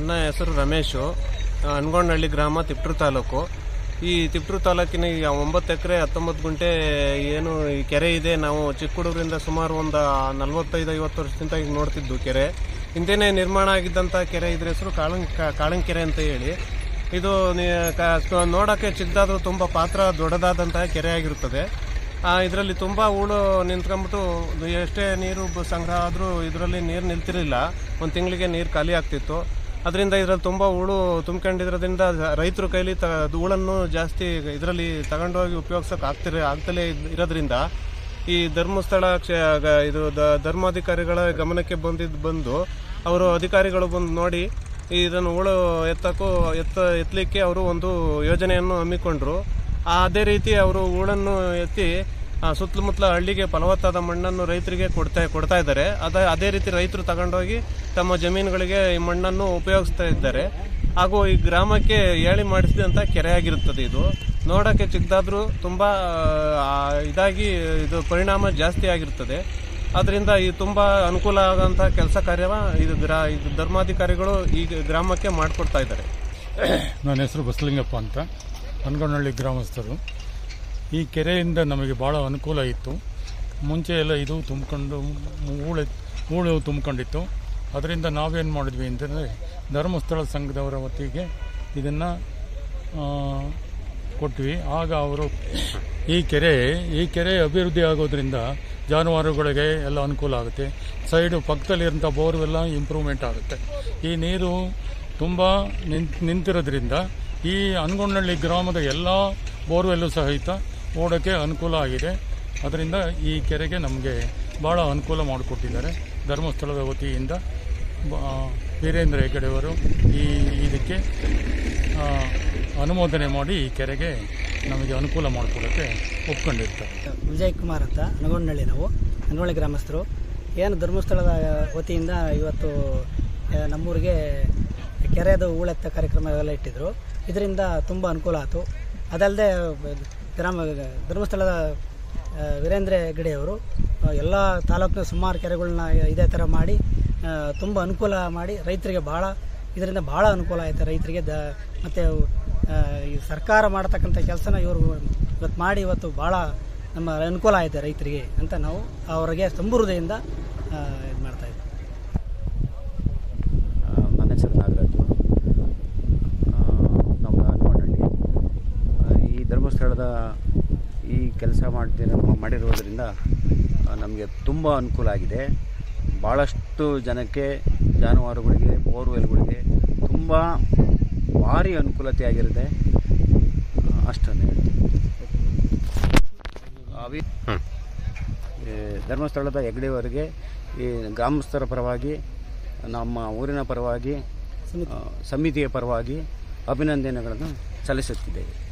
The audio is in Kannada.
ನನ್ನ ಹೆಸರು ರಮೇಶು ಅನ್ಗೊಂಡಹಳ್ಳಿ ಗ್ರಾಮ ತಿಪ್ಟೂರು ತಾಲೂಕು ಈ ತಿಪ್ಟೂರು ತಾಲೂಕಿನ ಈ ಒಂಬತ್ತು ಎಕರೆ ಹತ್ತೊಂಬತ್ತು ಗುಂಟೆ ಏನು ಈ ಕೆರೆ ಇದೆ ನಾವು ಚಿಕ್ಕ ಹುಡುಗರಿಂದ ಸುಮಾರು ಒಂದು ನಲವತ್ತೈದು ಐವತ್ತು ವರ್ಷದಿಂದ ಈಗ ನೋಡ್ತಿದ್ದು ಕೆರೆ ಹಿಂದೆನೇ ನಿರ್ಮಾಣ ಆಗಿದ್ದಂಥ ಕೆರೆ ಇದ್ರ ಹೆಸರು ಕಾಳಂಗ್ ಕಾಳಂಗ್ ಕೆರೆ ಅಂತ ಹೇಳಿ ಇದು ನಿ- ಕ- ಕ- ನೋಡಕ್ಕೆ ಚಿಕ್ಕದಾದ್ರೂ ತುಂಬ ಪಾತ್ರ ದೊಡ್ಡದಾದಂತಹ ಕೆರೆ ಆಗಿರುತ್ತದೆ ಇದರಲ್ಲಿ ತುಂಬಾ ಹೂಳು ನಿಂತ್ಕೊಂಡ್ಬಿಟ್ಟು ಎಷ್ಟೇ ನೀರು ಬ- ಸಂಗ್ರಹ ಆದರೂ ಇದರಲ್ಲಿ ನೀರು ನಿಲ್ತಿರಲಿಲ್ಲ ಒಂದು ತಿಂಗಳಿಗೆ ನೀರು ಖಾಲಿ ಆಗ್ತಿತ್ತು ಅದರಿಂದ ಇದರಲ್ಲಿ ತುಂಬಾ ಹೂಳು ತುಂಬ್ಕೊಂಡಿರೋದ್ರಿಂದ ರೈತರ ಕೈಲಿ ತ ಹೂಳನ್ನು ಜಾಸ್ತಿ ಇದರಲ್ಲಿ ತಗೊಂಡೋಗಿ ಉಪಯೋಗಿಸೋಕೆ ಆಗ್ತಿರ ಆಗ್ತಲೇ ಇದ್- ಇರೋದ್ರಿಂದ ಈ ಧರ್ಮಸ್ಥಳ ಕ್ಷೇ ಗ- ಇದು ದ- ಧರ್ಮಾಧಿಕಾರಿಗಳ ಗಮನಕ್ಕೆ ಬಂದಿದ್ದು ಬಂದು ಅವರು ಅಧಿಕಾರಿಗಳು ಬಂದು ನೋಡಿ ಇದನ್ನು ಹೂಳು ಎತ್ತಕ್ಕೂ ಎತ್ತ ಎತ್ತಲಿಕ್ಕೆ ಅವರು ಒಂದು ಯೋಜನೆಯನ್ನು ಹಮ್ಮಿಕೊಂಡ್ರು ಆ ಅದೇ ರೀತಿ ಅವರು ಹೂಳನ್ನು ಎತ್ತಿ ಆ, ಸುತ್ತಮುತ್ತಲ ಹಳ್ಳಿಗೆ ಫಲವತ್ತಾದ ಮಣ್ಣನ್ನು ರೈತರಿಗೆ ಕೊಡ್ತಾ ಕೊಡ್ತಾ ಇದ್ದಾರೆ ಅದ ಅದೇ ರೀತಿ ರೈತರು ತಗೊಂಡೋಗಿ ತಮ್ಮ ಜಮೀನುಗಳಿಗೆ ಈ ಮಣ್ಣನ್ನು ಉಪಯೋಗಿಸ್ತಾ ಇದ್ದಾರೆ ಹಾಗೂ ಈ ಗ್ರಾಮಕ್ಕೆ ಏಳಿ ಮಾಡಿಸಿದಂತ ಕೆರೆ ಆಗಿರುತ್ತದೆ ಇದು ನೋಡಕ್ಕೆ ಚಿಕ್ಕದಾದ್ರೂ ತುಂಬಾ ಆ, ಇದಾಗಿ ಇದು ಪರಿಣಾಮ ಜಾಸ್ತಿ ಆಗಿರುತ್ತದೆ ಅದರಿಂದ ಈ ತುಂಬಾ ಅನುಕೂಲ ಆಗುವಂತಹ ಕೆಲಸ ಕಾರ್ಯವ ಇದು ಗ್ರಾ ಇದು ಧರ್ಮಾಧಿಕಾರಿಗಳು ಈ ಗ್ರಾಮಕ್ಕೆ ಮಾಡಿಕೊಡ್ತಾ ಇದ್ದಾರೆ ನನ್ನ ಹೆಸರು ಬಸಲಿಂಗಪ್ಪ ಅಂತ ಅನ್ಗೊಂಡಹಳ್ಳಿ ಗ್ರಾಮಸ್ಥರು ಈ ಕೆರೆಯಿಂದ ನಮಗೆ ಭಾಳ ಅನುಕೂಲ ಇತ್ತು ಮುಂಚೆ ಎಲ್ಲ ಇದು ತುಂಬಿಕೊಂಡು ಹೂಳೆ ಹೂಳು ತುಂಬಿಕೊಂಡಿತ್ತು ಅದರಿಂದ ನಾವೇನು ಮಾಡಿದ್ವಿ ಅಂತಂದರೆ ಧರ್ಮಸ್ಥಳ ಸಂಘದವರ ವತಿಗೆ ಇದನ್ನು ಕೊಟ್ವಿ ಆಗ ಅವರು ಈ ಕೆರೆ ಈ ಕೆರೆ ಅಭಿವೃದ್ಧಿ ಆಗೋದ್ರಿಂದ ಜಾನುವಾರುಗಳಿಗೆ ಎಲ್ಲ ಅನುಕೂಲ ಆಗುತ್ತೆ ಸೈಡು ಪಕ್ಕದಲ್ಲಿರೋಂಥ ಬೋರ್ವೆಲ್ಲ ಇಂಪ್ರೂವ್ಮೆಂಟ್ ಆಗುತ್ತೆ ಈ ನೀರು ತುಂಬ ನಿಂತ್ ನಿಂತಿರೋದ್ರಿಂದ ಈ ಅನ್ಗೊಂಡಹಳ್ಳಿ ಗ್ರಾಮದ ಎಲ್ಲ ಬೋರ್ವೆಲ್ಲು ಸಹಿತ ಓಡೋಕ್ಕೆ ಅನುಕೂಲ ಆಗಿದೆ ಅದರಿಂದ ಈ ಕೆರೆಗೆ ನಮಗೆ ಭಾಳ ಅನುಕೂಲ ಮಾಡಿಕೊಟ್ಟಿದ್ದಾರೆ ಧರ್ಮಸ್ಥಳದ ವತಿಯಿಂದ ಬ- ವೀರೇಂದ್ರ ಹೆಗಡೆಯವರು ಈ ಇದಕ್ಕೆ ಆ, ಅನುಮೋದನೆ ಮಾಡಿ ಈ ಕೆರೆಗೆ ನಮಗೆ ಅನುಕೂಲ ಮಾಡಿಕೊಡೋಕ್ಕೆ ಒಪ್ಕೊಂಡಿರ್ತಾರೆ ವಿಜಯ್ ಕುಮಾರ್ ಅಂತ ನಗೊಂಡಳ್ಳಿ ನಾವು ನಗೊಂಡಳ್ಳಿ ಗ್ರಾಮಸ್ಥರು ಏನು ಧರ್ಮಸ್ಥಳದ ವತಿಯಿಂದ ಇವತ್ತು ಆ, ನಮ್ಮೂರಿಗೆ ಕೆರೆದು ಹೂಳೆತ್ತ ಕಾರ್ಯಕ್ರಮ ಎಲ್ಲ ಇಟ್ಟಿದ್ರು ಇದರಿಂದ ತುಂಬ ಅನುಕೂಲ ಆಯಿತು ಅದಲ್ಲದೆ ಗ್ರಾಮ ಧರ್ಮಸ್ಥಳದ ಆ, ವೀರೇಂದ್ರ ಹೆಗಡೆಯವರು ಎಲ್ಲ ತಾಲೂಕಿನ ಸುಮಾರು ಕೆರೆಗಳನ್ನ ಇದೇ ಥರ ಮಾಡಿ ತುಂಬ ಅನುಕೂಲ ಮಾಡಿ ರೈತರಿಗೆ ಭಾಳ ಇದರಿಂದ ಭಾಳ ಅನುಕೂಲ ಆಯಿತು ರೈತರಿಗೆ ದ ಮತ್ತು ಈ ಸರ್ಕಾರ ಮಾಡತಕ್ಕಂಥ ಕೆಲಸನ ಇವರು ಇವತ್ತು ಮಾಡಿ ಇವತ್ತು ಭಾಳ ನಮ್ಮ ಅನುಕೂಲ ಆಯಿತು ರೈತರಿಗೆ ಅಂತ ನಾವು ಅವರಿಗೆ ತುಂಬ ಹೃದಯದಿಂದ ಇದು ಮಾಡ್ತಾ ಇದ್ದೀವಿ ಆ, ನನ್ನ ಹೆಸರು ನಾಗರಾಜು ಆ, ನಮ್ಮ ಹನುಮನಹಳ್ಳಿ ಆ, ಈ ಧರ್ಮಸ್ಥಳದ ಈ ಕೆಲಸ ಮಾಡ್ತಿರೋ ಮಾಡಿರೋದ್ರಿಂದ ನಮಗೆ ತುಂಬ ಅನುಕೂಲ ಆಗಿದೆ ಭಾಳಷ್ಟು ಜನಕ್ಕೆ ಜಾನುವಾರುಗಳಿಗೆ ಬೋರ್ವೆಲ್ಗಳಿಗೆ ತುಂಬ ಭಾರಿ ಅನುಕೂಲತೆ ಆಗಿರುತ್ತೆ ಅಷ್ಟನ್ನೇ ಹೇಳ್ತೀನಿ ಅವಿ ಈ ಧರ್ಮಸ್ಥಳದ ಹೆಗ್ಡೆಯವರಿಗೆ ಈ ಗ್ರಾಮಸ್ಥರ ಪರವಾಗಿ ನಮ್ಮ ಊರಿನ ಪರವಾಗಿ ಆ, ಸಮಿತಿಯ ಪರವಾಗಿ ಅಭಿನಂದನೆಗಳನ್ನು ಸಲ್ಲಿಸುತ್ತಿದ್ದೇವೆ